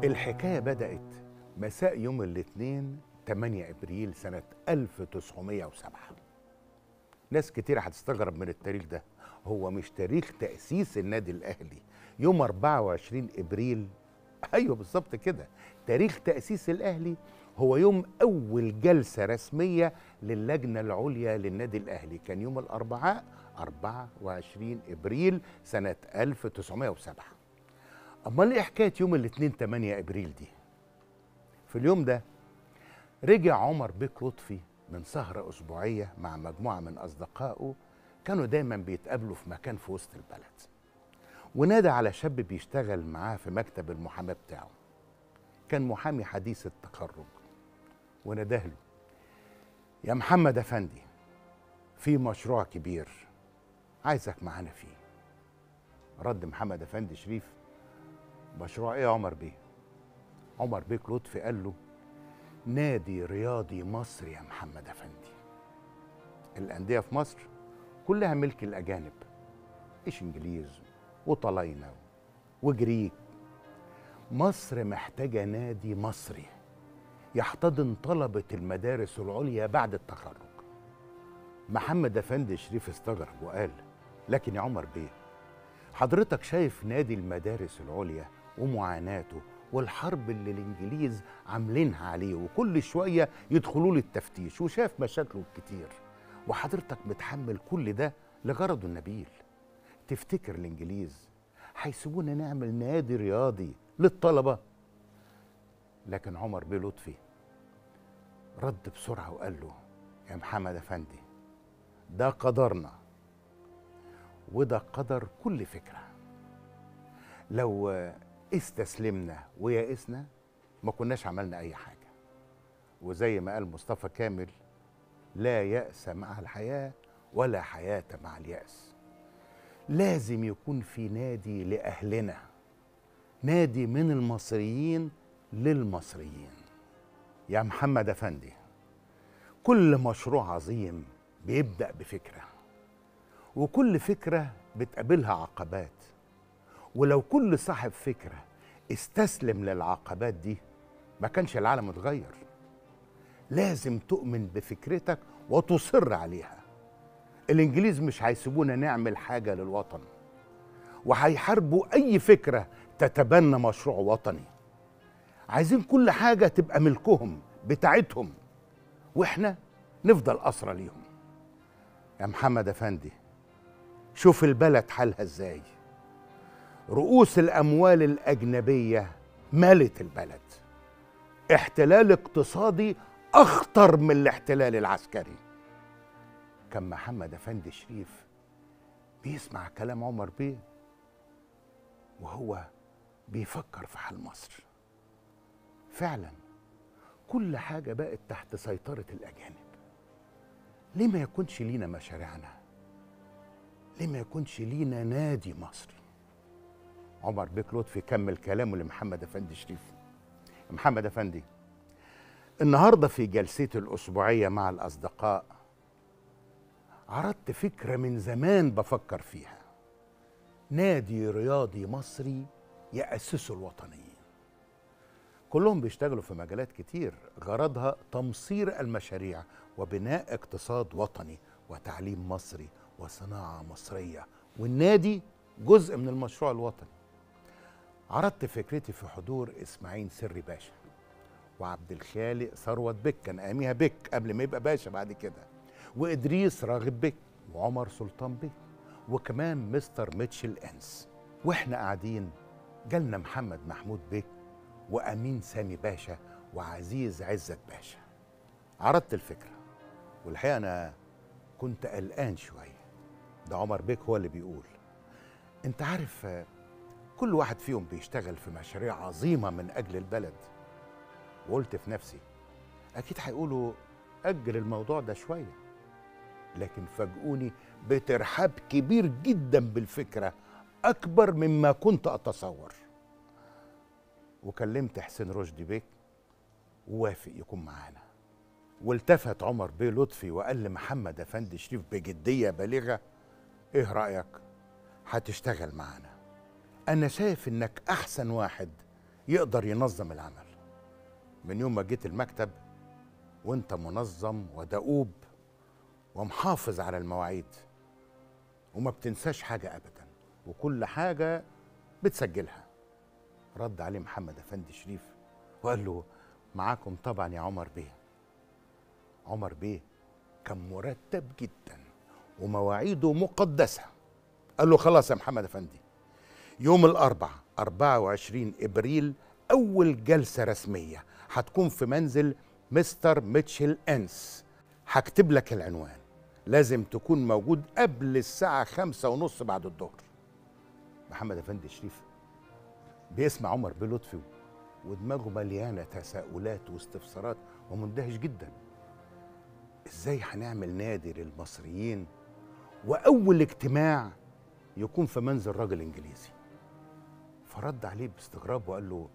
الحكاية بدأت مساء يوم الاثنين 8 ابريل سنة 1907 ناس كتير هتستغرب من التاريخ ده هو مش تاريخ تأسيس النادي الأهلي يوم 24 ابريل ايوه بالظبط كده تاريخ تأسيس الأهلي هو يوم أول جلسة رسمية للجنة العليا للنادي الأهلي كان يوم الأربعاء 24 إبريل سنة 1907 أمال إيه حكاية يوم الاثنين 8 إبريل دي؟ في اليوم ده رجع عمر بيك لطفي من سهرة أسبوعية مع مجموعة من أصدقائه كانوا دايما بيتقابلوا في مكان في وسط البلد ونادى على شاب بيشتغل معاه في مكتب المحاماة بتاعه كان محامي حديث التخرج وناداه له يا محمد أفندي في مشروع كبير عايزك معانا فيه رد محمد أفندي شريف مشروع ايه يا عمر بيه عمر بيك لطفي قال له نادي رياضي مصري يا محمد أفندي الأندية في مصر كلها ملك الأجانب إيش إنجليز وطلاينة وجريك مصر محتاجة نادي مصري يحتضن طلبة المدارس العليا بعد التخرج محمد أفندي شريف استغرب وقال لكن يا عمر بيه حضرتك شايف نادي المدارس العليا ومعاناته والحرب اللي الانجليز عاملينها عليه وكل شويه يدخلوا له التفتيش وشاف مشاكله الكتير وحضرتك متحمل كل ده لغرضه النبيل تفتكر الانجليز هيسيبونا نعمل نادي رياضي للطلبه لكن عمر بيه لطفي رد بسرعه وقال له يا محمد افندي ده قدرنا وده قدر كل فكره لو استسلمنا ويأسنا ما كناش عملنا اي حاجه وزي ما قال مصطفى كامل لا يأس مع الحياه ولا حياه مع اليأس لازم يكون في نادي لاهلنا نادي من المصريين للمصريين يا محمد افندي كل مشروع عظيم بيبدا بفكره وكل فكره بتقابلها عقبات ولو كل صاحب فكره استسلم للعقبات دي ما كانش العالم اتغير لازم تؤمن بفكرتك وتصر عليها الانجليز مش هيسيبونا نعمل حاجه للوطن وهيحاربوا اي فكره تتبنى مشروع وطني عايزين كل حاجه تبقى ملكهم بتاعتهم واحنا نفضل اسرى ليهم يا محمد افندي شوف البلد حالها ازاي رؤوس الاموال الاجنبيه مالت البلد احتلال اقتصادي اخطر من الاحتلال العسكري كان محمد افندي شريف بيسمع كلام عمر بيه وهو بيفكر في حال مصر فعلا كل حاجه بقت تحت سيطره الاجانب ليه ما يكونش لينا مشاريعنا ليه ما يكونش لينا نادي مصري عمر بيك لطفي كمل كلامه لمحمد افندي شريف محمد افندي النهارده في جلستي الاسبوعيه مع الاصدقاء عرضت فكره من زمان بفكر فيها نادي رياضي مصري ياسسه الوطنيين كلهم بيشتغلوا في مجالات كتير غرضها تمصير المشاريع وبناء اقتصاد وطني وتعليم مصري وصناعه مصريه والنادي جزء من المشروع الوطني عرضت فكرتي في حضور اسماعيل سري باشا وعبد الخالق ثروت بك كان اياميها بك قبل ما يبقى باشا بعد كده وادريس راغب بك وعمر سلطان بك وكمان مستر ميتشل انس واحنا قاعدين جالنا محمد محمود بك وامين سامي باشا وعزيز عزت باشا عرضت الفكره والحقيقه انا كنت قلقان شويه ده عمر بيك هو اللي بيقول انت عارف كل واحد فيهم بيشتغل في مشاريع عظيمه من اجل البلد وقلت في نفسي اكيد هيقولوا اجل الموضوع ده شويه لكن فاجئوني بترحاب كبير جدا بالفكره اكبر مما كنت اتصور وكلمت حسين رشدي بيك ووافق يكون معانا والتفت عمر بيه لطفي وقال لمحمد افندي شريف بجديه بالغه ايه رايك هتشتغل معانا انا شايف انك احسن واحد يقدر ينظم العمل من يوم ما جيت المكتب وانت منظم ودؤوب ومحافظ على المواعيد وما بتنساش حاجة أبدا وكل حاجة بتسجلها رد عليه محمد أفندي شريف وقال له معاكم طبعا يا عمر بيه عمر بيه كان مرتب جدا ومواعيده مقدسة قال له خلاص يا محمد أفندي يوم الأربع 24 إبريل أول جلسة رسمية هتكون في منزل مستر ميتشل أنس هكتب لك العنوان لازم تكون موجود قبل الساعة خمسة ونص بعد الظهر محمد أفندي شريف بيسمع عمر بيه لطفي ودماغه مليانة تساؤلات واستفسارات ومندهش جدا ازاي هنعمل نادي للمصريين وأول اجتماع يكون في منزل راجل إنجليزي فرد عليه باستغراب وقال له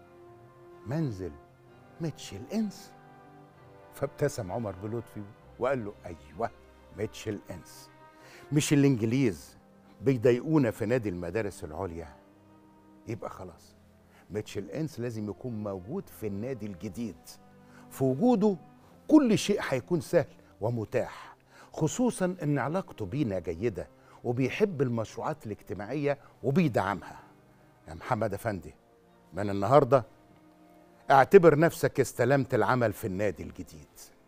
منزل ميتشل انس فابتسم عمر بلطفي وقال له ايوه ميتشل انس مش الانجليز بيضايقونا في نادي المدارس العليا يبقى خلاص ميتشل انس لازم يكون موجود في النادي الجديد في وجوده كل شيء هيكون سهل ومتاح خصوصا ان علاقته بينا جيده وبيحب المشروعات الاجتماعيه وبيدعمها يا محمد افندي من النهارده اعتبر نفسك استلمت العمل في النادي الجديد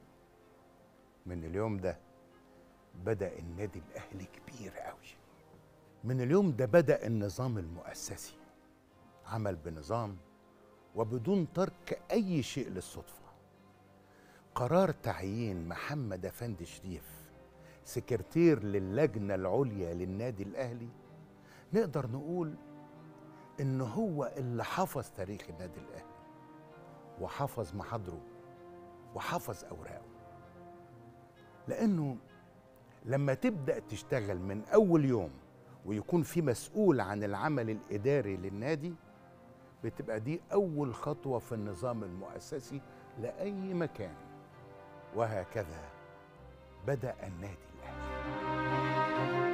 من اليوم ده بدا النادي الاهلي كبير قوي من اليوم ده بدا النظام المؤسسي عمل بنظام وبدون ترك اي شيء للصدفه قرار تعيين محمد افندي شريف سكرتير للجنه العليا للنادي الاهلي نقدر نقول ان هو اللي حفظ تاريخ النادي الاهلي وحفظ محاضره وحفظ اوراقه لانه لما تبدا تشتغل من اول يوم ويكون في مسؤول عن العمل الاداري للنادي بتبقى دي اول خطوه في النظام المؤسسي لاي مكان وهكذا بدا النادي الاهلي